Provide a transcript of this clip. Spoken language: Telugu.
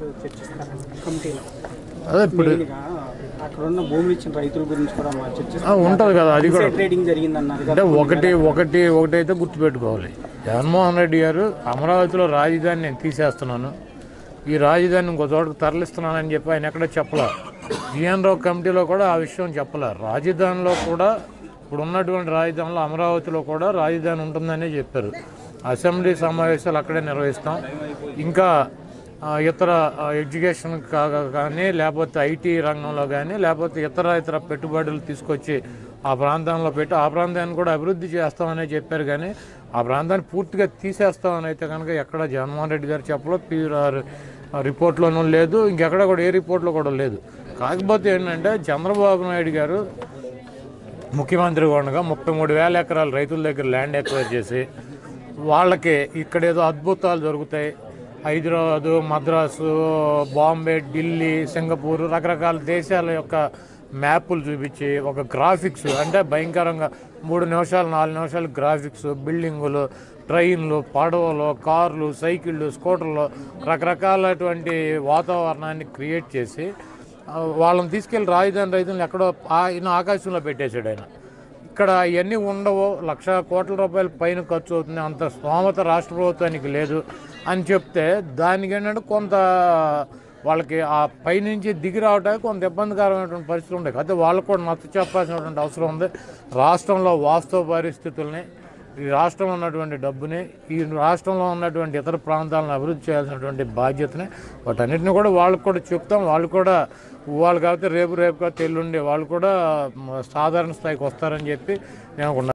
చర్చిస్తారు కమిటీలో అదే ఇప్పుడు మెయిన్గా అక్కడ ఉన్న భూములు ఇచ్చిన రైతుల గురించి కూడా మా ఆ, చర్చిస్తారు ఉంటుంది కదా అది కూడా ట్రేడింగ్ జరిగిందన్నారు అంటే కదా ఒకటి ఒకటి ఒకటైతే గుర్తుపెట్టుకోవాలి జగన్మోహన్ రెడ్డి గారు అమరావతిలో రాజధాని నేను తీసేస్తున్నాను ఈ రాజధాని ఇంకో చోటకు తరలిస్తున్నానని చెప్పి ఆయన ఎక్కడ చెప్పలే జిఎన్ రావు కమిటీలో కూడా ఆ విషయం చెప్పలే రాజధానిలో కూడా ఇప్పుడు ఉన్నటువంటి రాజధానిలో అమరావతిలో కూడా రాజధాని ఉంటుందనే చెప్పారు అసెంబ్లీ సమావేశాలు అక్కడే నిర్వహిస్తాం ఇంకా ఆ, ఇతర ఆ, ఎడ్యుకేషన్ కా- కానీ లేకపోతే ఐటీ రంగంలో కానీ లేకపోతే ఇతర ఇతర పెట్టుబడులు తీసుకొచ్చి ఆ ప్రాంతంలో పెట్టి ఆ ప్రాంతాన్ని కూడా అభివృద్ధి చేస్తామని చెప్పారు కానీ ఆ ప్రాంతాన్ని పూర్తిగా తీసేస్తామని అయితే కనుక ఎక్కడ జగన్మోహన్ రెడ్డి గారు చెప్పలో పీ రిపోర్ట్లోనూ లేదు ఇంకెక్కడ కూడా ఏ రిపోర్ట్లో కూడా లేదు కాకపోతే ఏంటంటే చంద్రబాబు నాయుడు గారు ముఖ్యమంత్రిగా ఉండగా ముప్పై మూడు వేల ఎకరాలు రైతుల దగ్గర ల్యాండ్ ఎక్వైర్ చేసి వాళ్ళకి ఇక్కడ ఏదో అద్భుతాలు జరుగుతాయి హైదరాబాదు మద్రాసు బాంబే ఢిల్లీ సింగపూర్ రకరకాల దేశాల యొక్క మ్యాపులు చూపించి ఒక గ్రాఫిక్స్ అంటే భయంకరంగా మూడు నిమిషాలు నాలుగు నిమిషాలు గ్రాఫిక్స్ బిల్డింగులు ట్రైన్లు పడవలు కార్లు సైకిళ్ళు స్కూటర్లు రకరకాలటువంటి వాతావరణాన్ని క్రియేట్ చేసి ఆ, వాళ్ళని తీసుకెళ్లి రాజధాని రైతులను ఎక్కడో ఆయన ఆకాశంలో పెట్టేశాడు ఆయన ఇక్కడ ఇవన్నీ ఉండవు లక్ష కోట్ల రూపాయల పైన ఖర్చు అవుతుంది అంత స్తోమత రాష్ట్ర ప్రభుత్వానికి లేదు అని చెప్తే దానికి ఏంటంటే కొంత వాళ్ళకి ఆ పైనుంచి దిగి రావడానికి కొంత ఇబ్బందికరమైనటువంటి పరిస్థితులు ఉంటాయి అయితే వాళ్ళకు కూడా నచ్చ చెప్పాల్సినటువంటి అవసరం ఉంది రాష్ట్రంలో వాస్తవ పరిస్థితుల్ని ఈ రాష్ట్రంలో ఉన్నటువంటి డబ్బుని ఈ రాష్ట్రంలో ఉన్నటువంటి ఇతర ప్రాంతాలను అభివృద్ధి చేయాల్సినటువంటి బాధ్యతని వాటన్నిటిని కూడా వాళ్ళకు కూడా చెప్తాం వాళ్ళు కూడా వాళ్ళు కాకపోతే రేపు రేపు కాకపోతే ఎల్లుండి వాళ్ళు కూడా మ, సాధారణ స్థాయికి వస్తారని చెప్పి నేను అనుకుంటున్నాను